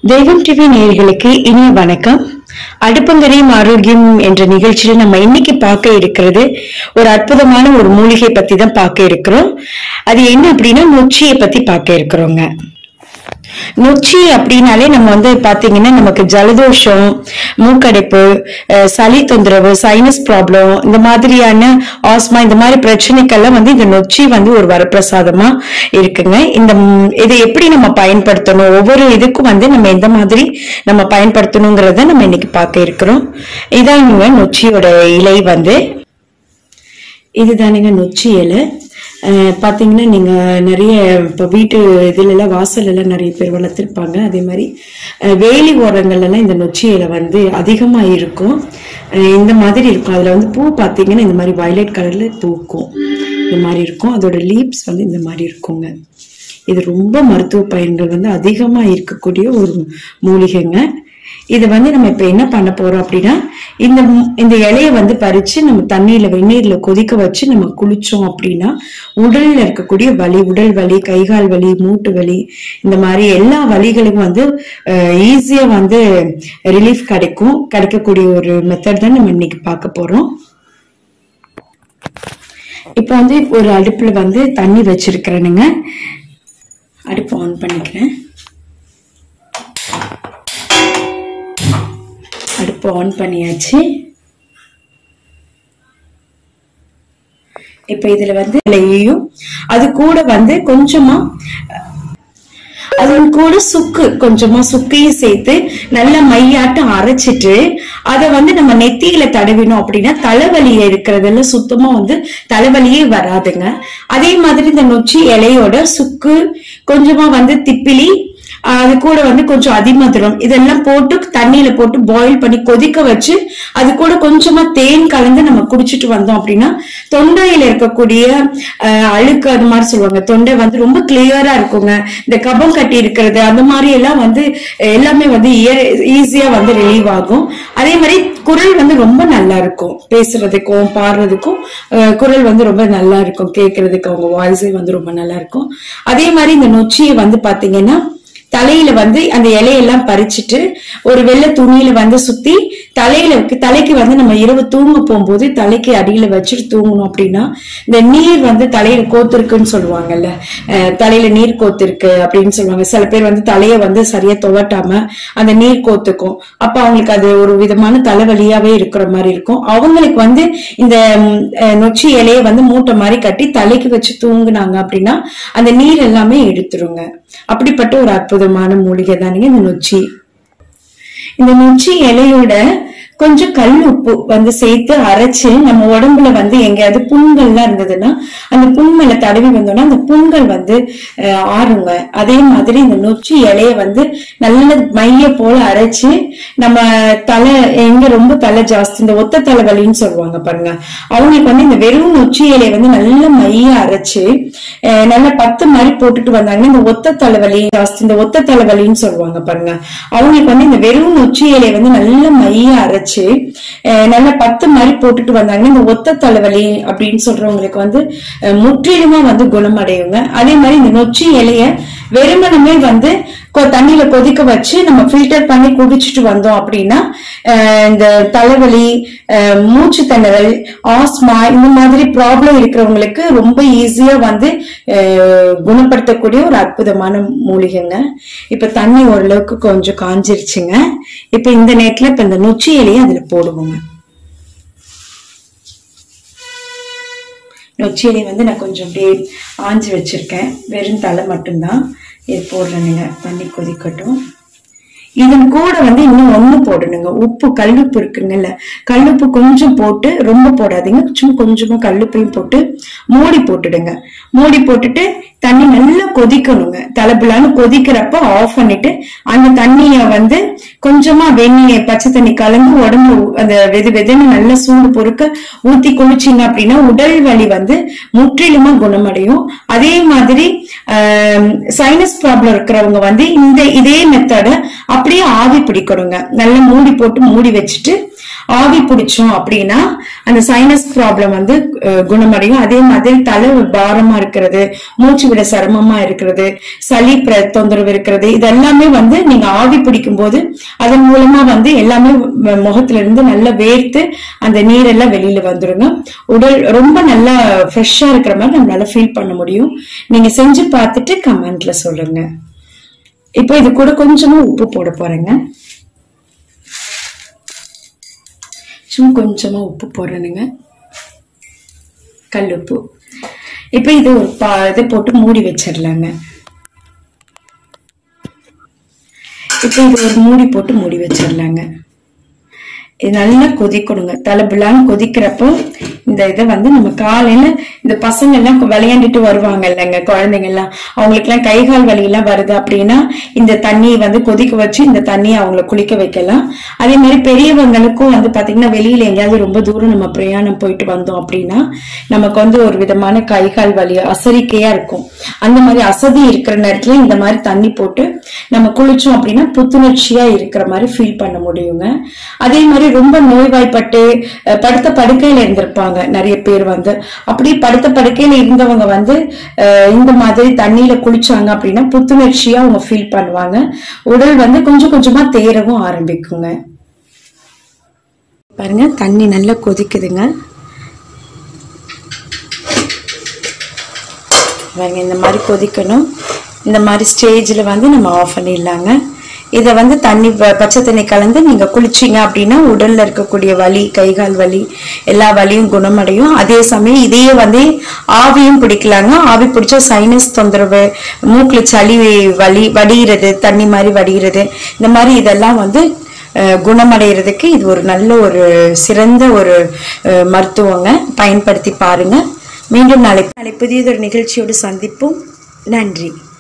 தெய்வம் டிவி நேயர்களுக்கு இனிய வணக்கம் அடுப்பங்கரையும் ஆரோக்கியம் என்ற நிகழ்ச்சியில நம்ம இன்னைக்கு பார்க்க இருக்கிறது ஒரு அற்புதமான ஒரு மூலிகை பத்தி தான் பார்க்க இருக்கிறோம் அது என்ன அப்படின்னா நொச்சியை பத்தி பார்க்க இருக்கிறோங்க நொச்சி அப்படின்னாலே நம்ம வந்து பாத்தீங்கன்னா நமக்கு ஜலதோஷம் மூக்கடைப்பு அஹ், சளி தொந்தரவு சைனஸ் ப்ராப்ளம் இந்த மாதிரியான ஆஸ்மா இந்த மாதிரி பிரச்சனைக்கெல்லாம் வந்து இந்த நொச்சி வந்து ஒரு வரப்பிரசாதமா இருக்குங்க இந்த ம், இதை எப்படி நம்ம பயன்படுத்தணும் ஒவ்வொரு இதுக்கும் வந்து நம்ம எந்த மாதிரி நம்ம பயன்படுத்தணுங்கிறத நம்ம இன்னைக்கு பார்க்க இருக்கிறோம் இதான் இவங்க நொச்சியோட இலை வந்து இதுதானுங்க நொச்சி இலை அஹ் பாத்தீங்கன்னா நீங்க நிறைய இப்போ வீட்டு இதுல எல்லாம் வாசல் எல்லாம் நிறைய பேர் வளர்த்துருப்பாங்க அதே மாதிரி அஹ் வேலி ஓரங்கள்ல எல்லாம் இந்த நொச்சி இலை வந்து அதிகமா இருக்கும் அஹ் இந்த மாதிரி இருக்கும் அதுல வந்து பூ பாத்தீங்கன்னா இந்த மாதிரி வயலட் கலர்ல தூக்கும் இந்த மாதிரி இருக்கும் அதோட லீப்ஸ் வந்து இந்த மாதிரி இருக்குங்க இது ரொம்ப மருத்துவ பயன்கள் வந்து அதிகமா இருக்கக்கூடிய ஒரு மூலிகைங்க இது வந்து நம்ம இப்ப என்ன பண்ண போறோம் அப்படின்னா இந்த மு- இந்த இலைய வந்து பறிச்சு நம்ம தண்ணியில வெந்நீர்ல கொதிக்க வச்சு நம்ம குளிச்சோம் அப்படின்னா உடல்ல இருக்கக்கூடிய வலி உடல் வலி கைகால் வலி மூட்டு வலி இந்த மாதிரி எல்லா வலிகளுக்கும் வந்து ஈஸியா வந்து ரிலீஃப் கிடைக்கும் கிடைக்கக்கூடிய ஒரு மெத்தட் தான் நம்ம இன்னைக்கு பார்க்க போறோம் இப்போ வந்து ஒரு அடுப்புல வந்து தண்ணி வச்சிருக்கிறேனுங்க அடுப்பு ஆன் பண்ணிக்கிறேன் அடுப்பு ஆன் பண்ணியாச்சு இப்ப இதுல வந்து இலையையும் அது கூட வந்து கொஞ்சமா அது கூட சுக்கு கொஞ்சமா சுக்கையும் சேர்த்து நல்லா மையாட்டம் அரைச்சிட்டு அதை வந்து நம்ம நெத்தியில தடவினோம் அப்படின்னா தலைவலி இருக்கிறதெல்லாம் சுத்தமா வந்து தலைவலியே வராதுங்க அதே மாதிரி இந்த நொச்சி இலையோட சுக்கு கொஞ்சமா வந்து திப்பிலி அது கூட வந்து கொஞ்சம் அதிமதுரம் இதெல்லாம் போட்டு தண்ணியில போட்டு பாயில் பண்ணி கொதிக்க வச்சு அது கூட கொஞ்சமா தேன் கலந்து நம்ம குடிச்சிட்டு வந்தோம் அப்படின்னா தொண்டையில இருக்கக்கூடிய அஹ், அழுக்கு அது மாதிரி சொல்லுவாங்க தொண்டை வந்து ரொம்ப கிளியரா இருக்குங்க இந்த கபம் கட்டி இருக்கிறது அந்த மாதிரி எல்லாம் வந்து அஹ், எல்லாமே வந்து ஈஸியா வந்து ரிலீவ் ஆகும் அதே மாதிரி குரல் வந்து ரொம்ப நல்லா இருக்கும் பேசுறதுக்கும் பாடுறதுக்கும் அஹ், குரல் வந்து ரொம்ப நல்லா இருக்கும் கேட்கறதுக்கு அவங்க வாய்ஸே வந்து ரொம்ப நல்லா இருக்கும் அதே மாதிரி இந்த நொச்சியை வந்து பாத்தீங்கன்னா தலையில வந்து அந்த இலையெல்லாம் பறிச்சுட்டு ஒரு வெள்ளை துணியில வந்து சுத்தி தலையில வைக்க- தலைக்கு வந்து நம்ம இரவு தூங்க போகும்போது தலைக்கு அடியில வச்சுட்டு தூங்கணும் அப்படின்னா இந்த நீர் வந்து தலையில கோத்திருக்குன்னு சொல்லுவாங்கல்ல அஹ் தலையில நீர் கோத்திருக்கு அப்படின்னு சொல்லுவாங்க சில பேர் வந்து தலைய வந்து சரியா துவட்டாம அந்த நீர் கோத்துக்கும் அப்ப அவங்களுக்கு அது ஒரு விதமான தலைவலியாவே இருக்கிற மாதிரி இருக்கும் அவங்களுக்கு வந்து இந்த ம், அஹ், நொச்சி இலையை வந்து மூட்டை மாதிரி கட்டி தலைக்கு வச்சு தூங்குனாங்க அப்படின்னா அந்த நீர் எல்லாமே எடுத்துருங்க அப்படிப்பட்ட ஒரு அற்புதமான மூலிகை தானுங்க இந்த நொச்சி இந்த நொச்சி இலையோட கொஞ்சம் கல் உப்பு வந்து சேர்த்து அரைச்சு நம்ம உடம்புல வந்து எங்கேயாவது புண்கள்லாம் இருந்ததுன்னா அந்த புண் மேல தடவி வந்தோம்னா அந்த புண்கள் வந்து அஹ், ஆறுங்க அதே மாதிரி இந்த நொச்சி இலைய வந்து நல்ல மைய போல அரைச்சு நம்ம தலை எங்க ரொம்ப தலை ஜாஸ்தி இந்த ஒத்த தலைவலின்னு சொல்லுவாங்க பாருங்க அவங்களுக்கு வந்து இந்த வெறும் நொச்சி இலைய வந்து நல்ல மைய அரைச்சு அஹ், நல்ல பத்து மாதிரி போட்டுட்டு வந்தாங்கன்னா இந்த ஒத்த தலைவலி ஜாஸ்தி இந்த ஒத்த தலைவலின்னு சொல்லுவாங்க பாருங்க அவங்களுக்கு வந்து இந்த வெறும் நொச்சி இலைய வந்து நல்ல மைய அரைச்சு அஹ், நல்ல பத்து மாதிரி போட்டுட்டு வந்தாங்கன்னா இந்த ஒத்த தலைவலி அப்படின்னு சொல்றவங்களுக்கு வந்து அஹ், முற்றிலுமா வந்து குணமடையுங்க அதே மாதிரி இந்த நொச்சி இலைய வெறுமனமே வந்து கொ- தண்ணியில கொதிக்க வச்சு நம்ம ஃபில்டர் பண்ணி குடிச்சிட்டு வந்தோம் அப்படின்னா அஹ், இந்த தலைவலி அஹ், மூச்சு திணறல் ஆஸ்மா இந்த மாதிரி ப்ராப்ளம் இருக்கிறவங்களுக்கு ரொம்ப ஈஸியா வந்து அஹ், குணப்படுத்தக்கூடிய ஒரு அற்புதமான மூலிகைங்க இப்ப தண்ணி ஓரளவுக்கு கொஞ்சம் காஞ்சிருச்சுங்க இப்ப இந்த நேரத்துல இப்ப இந்த நொச்சி இலையை அதுல போடுவோங்க நொச்சி இலை வந்து நான் கொஞ்சம் அப்படியே ஆஞ்சு வச்சிருக்கேன் வெறும் தலை மட்டும்தான் இது போடுறேனுங்க தண்ணி கொதிக்கட்டும் இதன் கூட வந்து இன்னும் ஒண்ணு போடணுங்க உப்பு கல்லுப்பு இருக்குங்கல்ல கல்லுப்பு கொஞ்சம் போட்டு ரொம்ப போடாதீங்க சும்மா கொஞ்சமா கல்லுப்பையும் போட்டு மூடி போட்டுடுங்க மூடி போட்டுட்டு தண்ணி நல்லா கொதிக்கணுங்க தலைபிளான்னு கொதிக்கிறப்ப ஆஃப் பண்ணிட்டு அந்த தண்ணிய வந்து கொஞ்சமா வெந்நீர் பச்சை தண்ணி கலந்து உடம்பு அந்த வெது வெதுன்னு நல்ல சூடு பொறுக்க ஊத்தி குளிச்சீங்க அப்படின்னா உடல் வலி வந்து முற்றிலுமா குணமடையும் அதே மாதிரி சைனஸ் ப்ராப்ளம் இருக்கிறவங்க வந்து இந்த இதே மெத்தட அப்படியே ஆவி பிடிக்கணுங்க நல்லா மூடி போட்டு மூடி வச்சுட்டு ஆவி பிடிச்சோம் அப்படின்னா அந்த சைனஸ் ப்ராப்ளம் வந்து அஹ், குணமடையும் அதே மாதிரி தலை பாரமா இருக்கிறது மூச்சு விட சிரமமா இருக்கிறது சளி பிர- தொந்தரவு இருக்கிறது இதெல்லாமே வந்து நீங்க ஆவி பிடிக்கும் போது அதன் மூலமா வந்து எல்லாமே ம- முகத்துல இருந்து நல்லா வேர்த்து அந்த நீரெல்லாம் வெளியில வந்துருங்க உடல் ரொம்ப நல்லா ஃப்ரெஷ்ஷா இருக்கிற மாதிரி நம்மளால ஃபீல் பண்ண முடியும் நீங்க செஞ்சு பார்த்துட்டு கமெண்ட்ல சொல்லுங்க இப்போ இது கூட கொஞ்சமா உப்பு போட போறேங்க சும்மா கொஞ்சமா உப்பு போடுறேனுங்க கல் உப்பு இப்போ இது ஒரு பா இது போட்டு மூடி வச்சிடலாங்க இப்போ இது ஒரு மூடி போட்டு மூடி வச்சிடலாங்க இது நல்லா கொதிக்கணுங்க தலை பிளான்னு கொதிக்கிறப்போ இந்த இதை வந்து நம்ம காலையில இந்த பசங்க எல்லாம் விளையாண்டுட்டு வருவாங்க இல்லைங்க குழந்தைங்க எல்லாம் அவங்களுக்கு எல்லாம் கை கால் வலி எல்லாம் வருது அப்படின்னா இந்த தண்ணியை வந்து கொதிக்க வச்சு இந்த தண்ணியை அவங்கள குளிக்க வைக்கலாம் அதே மாதிரி பெரியவங்களுக்கும் வந்து பாத்தீங்கன்னா வெளியில எங்கேயாவது ரொம்ப தூரம் நம்ம பிரயாணம் போயிட்டு வந்தோம் அப்படின்னா நமக்கு வந்து ஒரு விதமான கை கால் வலி அசரிக்கையா இருக்கும் அந்த மாதிரி அசதி இருக்கிற நேரத்துல இந்த மாதிரி தண்ணி போட்டு நம்ம குளிச்சோம் அப்படின்னா புத்துணர்ச்சியா இருக்கிற மாதிரி ஃபீல் பண்ண முடியுங்க அதே மாதிரி ரொம்ப நோய்வாய்ப்பட்டு அஹ், படுத்த படுக்கையில இருந்திருப்பாங்க நிறைய பேர் வந்து அப்படி படுத்த படுக்கையில இருந்தவங்க வந்து அஹ், இந்த மாதிரி தண்ணியில குளிச்சாங்க அப்படின்னா புத்துணர்ச்சியா அவங்க ஃபீல் பண்ணுவாங்க உடல் வந்து கொஞ்சம் கொஞ்சமா தேரவும் ஆரம்பிக்குங்க பாருங்க தண்ணி நல்லா கொதிக்குதுங்க பாருங்க இந்த மாதிரி கொதிக்கணும் இந்த மாதிரி ஸ்டேஜில் வந்து நம்ம ஆஃப் பண்ணிடலாங்க இதை வந்து தண்ணி ப- பச்சை தண்ணி கலந்து நீங்கள் குளிச்சிங்க அப்படின்னா உடலில் இருக்கக்கூடிய வலி கை கால் வலி எல்லா வலியும் குணமடையும் அதே சமயம் இதையே வந்து ஆவியும் பிடிக்கலாங்க ஆவி பிடிச்சா சைனஸ் தொந்தரவு மூக்கில் சளி வலி வடிகிறது தண்ணி மாதிரி வடிகிறது இந்த மாதிரி இதெல்லாம் வந்து அஹ், குணமடைகிறதுக்கு இது ஒரு நல்ல ஒரு சிறந்த ஒரு அஹ், மருத்துவங்க பயன்படுத்தி பாருங்க மீண்டும் நாளை நாளை புதியதொரு நிகழ்ச்சியோடு சந்திப்போம் நன்றி